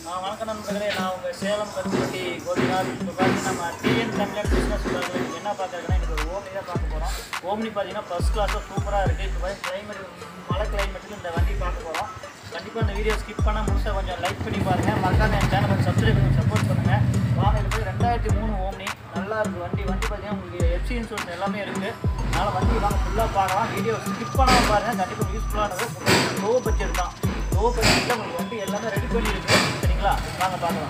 நான் வணக்கம் நண்பர்களே நான் உங்கள் சேலம் கருத்துப்பட்டி கோபிநாத் இப்போ பார்த்தீங்கன்னா நம்ம டிஎன் தமிழன் பிஸ்னஸ் உங்களுக்கு என்ன பார்க்குறதுன்னா இன்னைக்கு ஒரு ஓம்னி தான் பார்க்க போகிறோம் ஓம்னி பார்த்தீங்கன்னா ஃபஸ்ட் கிளாஸில் சூப்பராக இருக்குது இப்போ பார்த்தீங்கன்னா கிளைமேட் மழை கிளைமேட்டுக்கு இந்த வண்டி பார்க்க போகிறோம் கண்டிப்பாக இந்த வீடியோ ஸ்கிப் பண்ணால் முழுசாக கொஞ்சம் லைக் பண்ணி பாருங்கள் மறக்காம என் சேனல் கொஞ்சம் சப்ஸ்கிரைப் பண்ணி சப்போர்ட் பண்ணுங்கள் வாங்க இது போய் ரெண்டாயிரத்தி மூணு ஓம்னி நல்லா இருக்குது வண்டி வண்டி பார்த்தீங்கன்னா உங்களுக்கு எஃப்சி இன்சூரன்ஸ் எல்லாமே இருக்குது அதனால் வண்டி வாங்க ஃபுல்லாக பார்க்கலாம் வீடியோ ஸ்கிப் பண்ணாமல் பாருங்கள் கண்டிப்பாக யூஸ்ஃபுல்லானது லோ பட்ஜெட் தான் லோ பட்ஜெட்டில் உங்களுக்கு வண்டி எல்லாமே ரெடி பண்ணி இருக்கு சரிங்களா வாங்க பார்க்கலாம்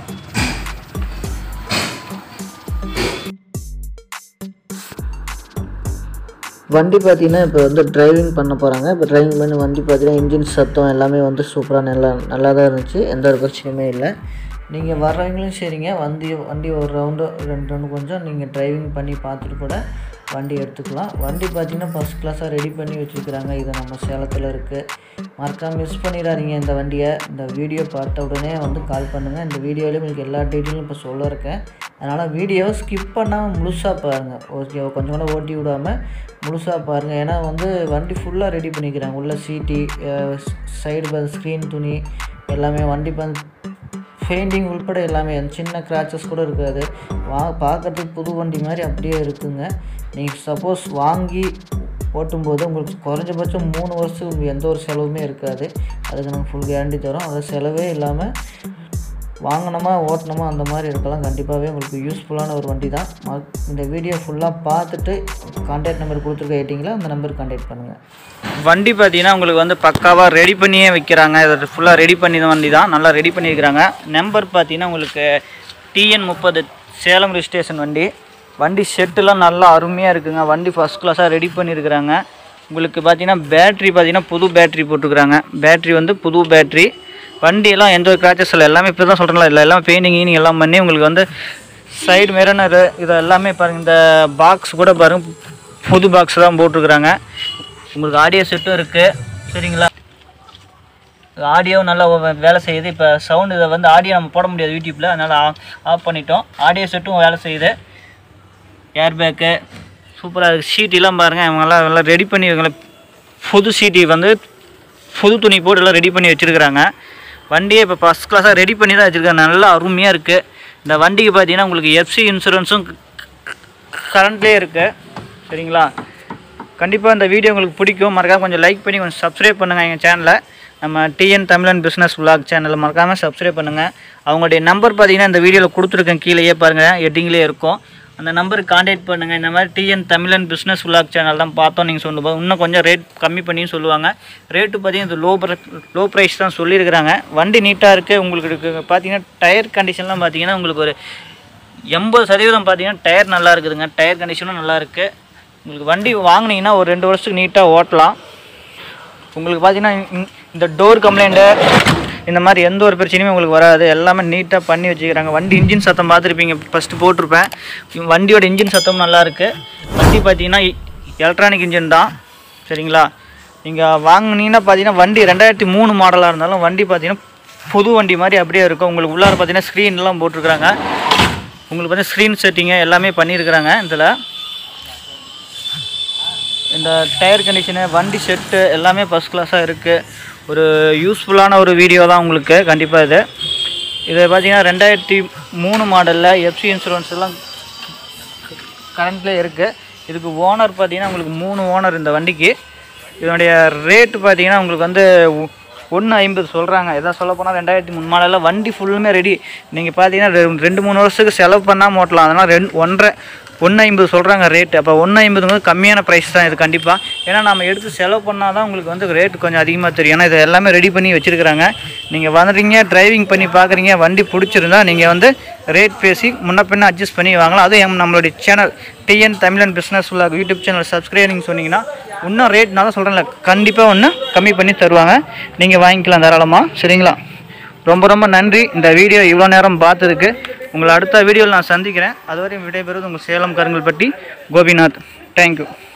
வண்டி பார்த்தீங்கன்னா இப்போ வந்து டிரைவிங் பண்ண போகிறாங்க இப்போ டிரைவிங் பண்ணி வண்டி பார்த்தீங்கன்னா இன்ஜின் சத்தம் எல்லாமே வந்து சூப்பராக நல்லா நல்லா தான் இருந்துச்சு எந்த ஒரு பிரச்சனையுமே இல்லை நீங்கள் வர்றவங்களும் சரிங்க வண்டி வண்டி ஒரு ரவுண்டு ரெண்டு ரவுண்டு கொஞ்சம் நீங்கள் டிரைவிங் பண்ணி பார்த்துட்டு கூட வண்டி எடுத்துக்கலாம் வண்டி பார்த்தீங்கன்னா ஃபஸ்ட் கிளாஸாக ரெடி பண்ணி வச்சுருக்குறாங்க இது நம்ம சேலத்தில் இருக்குது மறக்காம மிஸ் பண்ணிடாதீங்க இந்த வண்டியை இந்த வீடியோ பார்த்த உடனே வந்து கால் பண்ணுங்கள் இந்த வீடியோலேயும் உங்களுக்கு எல்லா டீட்டெயிலும் இப்போ சொல்ல இருக்கேன் அதனால் வீடியோ ஸ்கிப் பண்ணாமல் முழுசாக பாருங்கள் ஓகே கொஞ்சம் கூட ஓட்டி விடாமல் முழுசாக பாருங்கள் ஏன்னா வந்து வண்டி ஃபுல்லாக ரெடி பண்ணிக்கிறாங்க உள்ள சீட்டி சைடு ஸ்க்ரீன் துணி எல்லாமே வண்டி வந்து பெயிண்டிங் உள்பட எல்லாமே அந்த சின்ன கிராச்சஸ் கூட இருக்காது வா பார்க்கறதுக்கு புது வண்டி மாதிரி அப்படியே இருக்குங்க நீங்கள் சப்போஸ் வாங்கி ஓட்டும்போது உங்களுக்கு குறைஞ்சபட்சம் மூணு வருஷத்துக்கு எந்த ஒரு செலவுமே இருக்காது அதுக்கு நாங்கள் ஃபுல் கேரண்டி தரோம் அது செலவே இல்லாமல் வாங்கினோமா ஓட்டினோமா அந்த மாதிரி இருக்கலாம் கண்டிப்பாகவே உங்களுக்கு யூஸ்ஃபுல்லான ஒரு வண்டி தான் ம- இந்த வீடியோ ஃபுல்லாக பார்த்துட்டு கான்டாக்ட் நம்பர் கொடுத்துருக்க ஏட்டிங்களா அந்த நம்பருக்கு கான்டாக்ட் பண்ணுங்கள் வண்டி பார்த்தீங்கன்னா உங்களுக்கு வந்து பக்காவாக ரெடி பண்ணியே வைக்கிறாங்க இதை ஃபுல்லாக ரெடி பண்ணி வண்டி தான் நல்லா ரெடி பண்ணியிருக்கிறாங்க நம்பர் பார்த்தீங்கன்னா உங்களுக்கு டிஎன் முப்பது சேலம் ரிஜிஸ்ட்ரேஷன் வண்டி வண்டி செட்டுலாம் நல்லா அருமையாக இருக்குங்க வண்டி ஃபஸ்ட் கிளாஸாக ரெடி பண்ணியிருக்கிறாங்க உங்களுக்கு பார்த்தீங்கன்னா பேட்ரி பார்த்தீங்கன்னா புது பேட்ரி போட்டுருக்குறாங்க பேட்ரி வந்து புது பேட்ரி வண்டியெல்லாம் எந்த ஒரு கிராச்சஸ் இல்லை எல்லாமே இப்போ தான் சொல்கிறேன்ல இல்லை எல்லாம் பெயிண்டிங் ஈனிங் எல்லாம் பண்ணி உங்களுக்கு வந்து சைடு மிரனரு இது எல்லாமே பாருங்கள் இந்த பாக்ஸ் கூட பாருங்கள் புது பாக்ஸ் தான் போட்டிருக்குறாங்க உங்களுக்கு ஆடியோ செட்டும் இருக்குது சரிங்களா ஆடியோ நல்லா வே- வேலை செய்யுது இப்போ சவுண்ட் இதை வந்து ஆடியோ நம்ம போட முடியாது யூடியூப்பில் அதனால் ஆஃப் பண்ணிட்டோம் ஆடியோ செட்டும் வேலை செய்யுது ஏர் பேக்கு சூப்பராக இருக்குது சீட்டிலாம் பாருங்கள் இவங்கெல்லாம் எல்லாம் ரெடி பண்ணி இவங்கள புது சீட்டி வந்து புது துணி போட்டு எல்லாம் ரெடி பண்ணி வச்சுருக்குறாங்க வண்டியை இப்போ ஃபஸ்ட் கிளாஸாக ரெடி பண்ணி தான் வச்சுருக்காங்க நல்லா அருமையாக இருக்குது இந்த வண்டிக்கு பார்த்தீங்கன்னா உங்களுக்கு எஃப்சி இன்சூரன்ஸும் கரண்ட்லேயே இருக்குது சரிங்களா கண்டிப்பாக இந்த வீடியோ உங்களுக்கு பிடிக்கும் மறக்காம கொஞ்சம் லைக் பண்ணி கொஞ்சம் சப்ஸ்கிரைப் பண்ணுங்கள் எங்கள் சேனலை நம்ம டிஎன் தமிழன் பிஸ்னஸ் vlog சேனலை மறக்காமல் சப்ஸ்கிரைப் பண்ணுங்கள் அவங்களுடைய நம்பர் பார்த்தீங்கன்னா இந்த வீடியோவில் கொடுத்துருக்கேன் கீழேயே பாருங்கள் எட்டிங்லேயே இருக்கும் அந்த நம்பருக்கு காண்டாக்ட் பண்ணுங்கள் இந்த மாதிரி TN Tamizhan business vlog channel தான் பார்த்தோம் நீங்கள் சொல்லும்போது இன்னும் கொஞ்சம் ரேட் கம்மி பண்ணியும் சொல்லுவாங்க ரேட்டு பார்த்தீங்கன்னா இது லோ லோ ப்ரைஸ் தான் சொல்லியிருக்கிறாங்க வண்டி நீட்டாக இருக்குது உங்களுக்கு இருக்கு- பார்த்தீங்கன்னா டயர் கண்டிஷன்லாம் பார்த்தீங்கன்னா உங்களுக்கு ஒரு எண்பது சதவீதம் பார்த்தீங்கன்னா டயர் நல்லா இருக்குதுங்க டயர் கண்டிஷனும் நல்லா இருக்குது உங்களுக்கு வண்டி வாங்குனீங்கன்னா ஒரு ரெண்டு வருஷத்துக்கு நீட்டாக ஓட்டலாம் உங்களுக்கு பார்த்தீங்கன்னா இந்த- இந்த டோர் கம்ப்ளைண்ட்டு இந்த மாதிரி எந்த ஒரு பிரச்சனையுமே உங்களுக்கு வராது எல்லாமே நீட்டாக பண்ணி வச்சுக்கிறாங்க வண்டி இன்ஜின் சத்தம் பார்த்துருப்பீங்க ஃபஸ்ட்டு போட்டிருப்பேன் வண்டியோட இன்ஜின் சத்தம் நல்லா இருக்குது வண்டி பார்த்தீங்கன்னா எலக்ட்ரானிக் இன்ஜின் தான் சரிங்களா நீங்கள் வாங்குனீங்கன்னா பார்த்தீங்கன்னா வண்டி ரெண்டாயிரத்தி மூணு மாடலாக இருந்தாலும் வண்டி பார்த்தீங்கன்னா புது வண்டி மாதிரி அப்படியே இருக்கும் உங்களுக்கு உள்ளார பார்த்தீங்கன்னா ஸ்க்ரீன்லாம் போட்டிருக்கிறாங்க உங்களுக்கு வந்து ஸ்க்ரீன் செட்டிங்கு எல்லாமே பண்ணியிருக்கிறாங்க இதில் இந்த டயர் கண்டிஷனு வண்டி செட்டு எல்லாமே ஃபஸ்ட் கிளாஸாக இருக்குது ஒரு யூஸ்ஃபுல்லான ஒரு வீடியோ தான் உங்களுக்கு கண்டிப்பாக இது இது பார்த்தீங்கன்னா ரெண்டாயிரத்தி மூணு மாடலில் எஃப்சி இன்சூரன்ஸ் எல்லாம் கரண்ட்லேயே இருக்குது இதுக்கு ஓனர் பார்த்தீங்கன்னா உங்களுக்கு மூணு ஓனர் இந்த வண்டிக்கு இதனுடைய ரேட்டு பார்த்தீங்கன்னா உங்களுக்கு வந்து ஒன்று ஐம்பது சொல்கிறாங்க எதாவது சொல்ல போனால் ரெண்டாயிரத்தி மூணு மாடலில் வண்டி ஃபுல்லுமே ரெடி நீங்கள் பார்த்தீங்கன்னா ரெ- ரெண்டு மூணு வருஷத்துக்கு செலவு பண்ணாமல் ஓட்டலாம் அதனால் ரெண்டு ஒன்றரை ஒன்று ஐம்பது சொல்கிறாங்க ரேட்டு அப்போ ஒன்று ஐம்பதுங்கிறது கம்மியான ப்ரைஸ் தான் இது கண்டிப்பாக ஏன்னா நம்ம எடுத்து செலவு பண்ணால் தான் உங்களுக்கு வந்து ரேட்டு கொஞ்சம் அதிகமாக தெரியும் ஏன்னா இது எல்லாமே ரெடி பண்ணி வச்சுருக்கிறாங்க நீங்கள் வந்துடுறீங்க டிரைவிங் பண்ணி பார்க்குறீங்க வண்டி பிடிச்சிருந்தா நீங்கள் வந்து ரேட் பேசி முன்ன பின்ன அட்ஜஸ்ட் பண்ணி வாங்கலாம் அதுவும் எம் நம்மளுடைய சேனல் டிஎன் தமிழன் பிஸ்னஸ் உள்ள யூடியூப் சேனல் சப்ஸ்கிரைப் நீங்கள் சொன்னீங்கன்னா இன்னும் ரேட் நான் தான் சொல்கிறேன்ல கண்டிப்பாக ஒன்று கம்மி பண்ணி தருவாங்க நீங்கள் வாங்கிக்கலாம் தாராளமாக சரிங்களா ரொம்ப ரொம்ப நன்றி இந்த வீடியோ இவ்வளோ நேரம் பார்த்ததுக்கு உங்களை அடுத்த வீடியோவில் நான் சந்திக்கிறேன் அதுவரையும் விடைபெறுவது உங்கள் சேலம் கருங்கல்பட்டி கோபிநாத் தேங்க்யூ